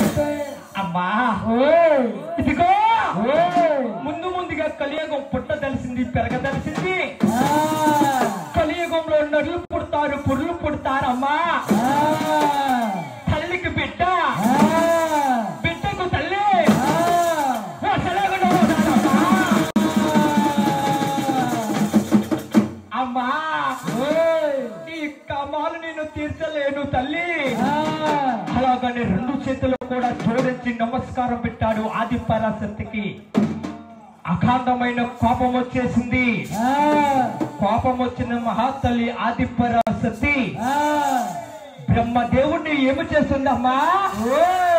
అమ్మా ఓయ్ ఇదిగో ఓయ్ ముందు ముందుగా కలియుగం పుట్ట తెలిసింది పెరగ తెలిసింది ఆ కలియుగంలో నరులు పుడతారు పురులు పుడతారమ్మా ఆ తల్లికి బిడ్డ ఆ బిడ్డకు తల్లి ఆ వసలగను ఉన్నారమ్మా. అమ్మా ఓయ్ ఈ కమాలు నేను తీర్చలేను తల్లి ఆ అలాగని రెండు చేతులు కూడా జోడించి నమస్కారం పెట్టాడు ఆది పరాశక్తికి అఖాండమైన కోపం వచ్చేసింది ఆ కోపం వచ్చిన మహాతల్లి ఆది పరాశక్తి ఆ బ్రహ్మదేవుణ్ణి ఏమి చేస్తుందమ్మా ఓయ్